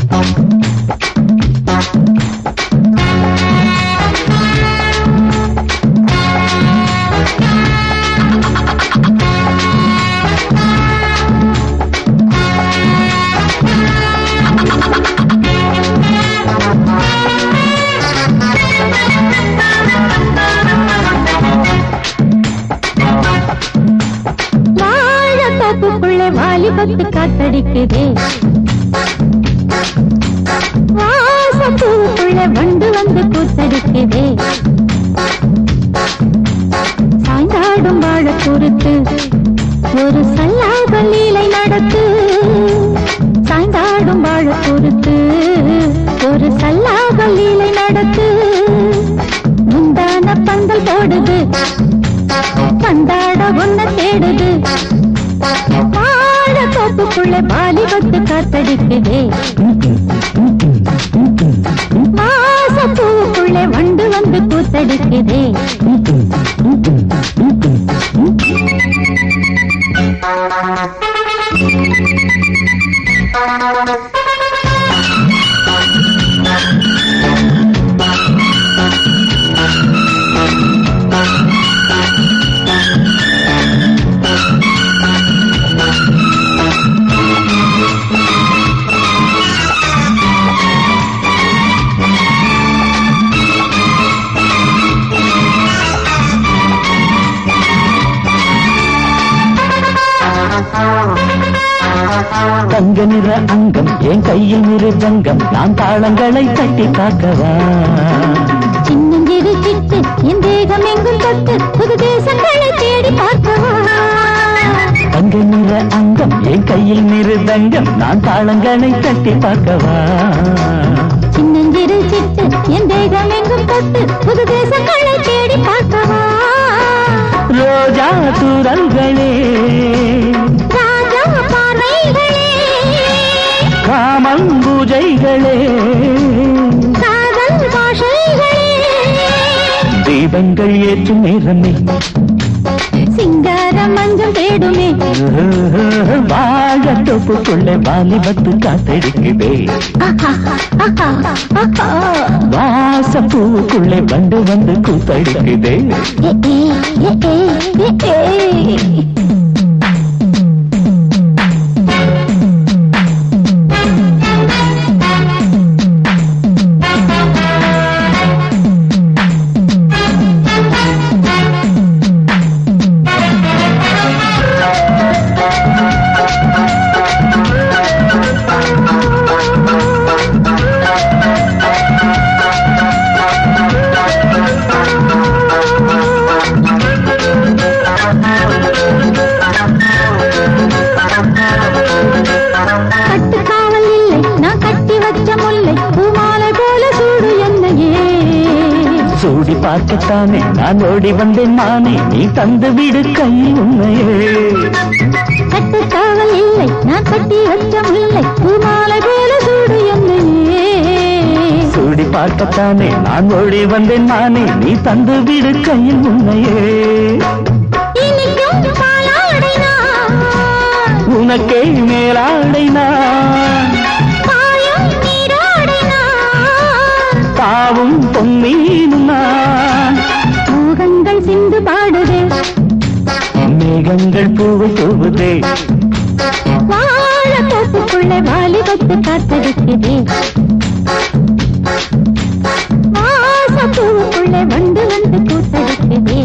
வாழத்தோப்புக்குள்ளே வாலிபத்து காத்தடிக்குதே வாசப்பூவுக்குள்ளே வண்டு வந்து கூத்தடிக்குதே சாய்ந்தாடும் வாழ பொறுத்து ஒரு சல்லாத லீலை நடத்து சாய்ந்தாடும் வாழ பொறுத்து ஒரு சல்லாத லீலை நடத்து முந்தான பந்தல் போடுது பந்தாட ஒன்ன தேடுது வாழ தோப்புக்குள்ளே வாலிபத்து காத்தடிக்குதே மாசப்பூவுக்குள்ளே வண்டு வந்து கூத்தடிக்குதே தங்க நிற அங்கம் என் கையில் மிருதங்கம் நான் தாளங்களை தட்டி பார்க்கவா சின்னஞ்சிறு சிட்டு என் தேகம் எங்கும் தொட்டு புது தேசங்களை தேடி பார்க்கவா தங்க நிற அங்கம் என் கையில் மிருதங்கம் நான் தாளங்களை தட்டி பார்க்கவா சின்னஞ்சிறு சிட்டு என் தேகம் எங்கும் தொட்டு புது தேசங்களை தேடி பார்க்கவா ரோஜா தூரல்களே ராஜா பார்வைகளே காமன் பூஜைகளே காதல் பாஷைகளே தீபங்கள் ஏற்றும் நேரமே சிங்கார மஞ்சள் தேடுமே வாழ தொப்புக்குள்ளே வாலிபத்து காத்தடிக்குதே ஆஹா, ஆஹா, ஆஹா. வாசப்பூவுக்குள்ளே வண்டு வந்து கூத்தடிக்குதே ஏ, ஏ, ஏ, ஏ, ஏ, ஏ. கட்டு காவல் இல்லை நான் கட்டி வச்ச முல்லை பூமாலை போல சூடு என்னையே சூடி பார்க்கத்தானே நான் ஓடி வந்தேன் மானே நீ தந்து விடு கை உண்மையே கட்டு காவல் இல்லை நான் கட்டி வச்ச முல்லை பூமாலை போல சூடு என்னையே சூடி பார்க்கத்தானே நான் ஓடி வந்தேன் மானே நீ தந்து விடு கையில் உண்மையே இனிக்கும் பாலாடை நான் உனக்கே மேலாடை நான் பாயும் நீராடை நான் பாவும் பொன்னீனும் நான் மோகங்கள் சிந்து பாடுதே மேகங்கள் பூவு தூவுதே வாழ தோப்புக்குள்ளே வாலிபத்து காத்தடிக்குதே வாசப்பூவுக்குள்ளே வண்டு வந்து கூத்தடிக்குதே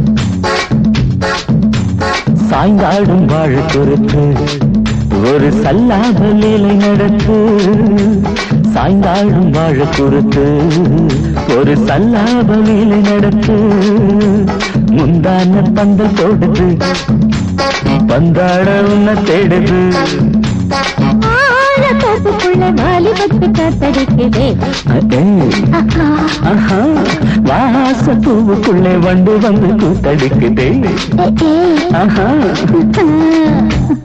சாய்ந்தாடும் வாழ பொறுத்து ஒரு சல்லாத லீலை நடத்து சாய்ந்தாடும் வாழ பொறுத்து ஒரு சல்லாத லீலை நடத்து முந்தான பந்தல் போடுது பந்தாட உன்ன தேடுது வாழ தோப்புக்குள்ளே வாலிபத்து காத்தடிக்குதே அடே, ஆஹா, ஆஹா, வாச பூவுக்குள்ளே வண்டு வந்து கூத்தடிக்குதே ஏ, ஏ, ஆஹா ஆ.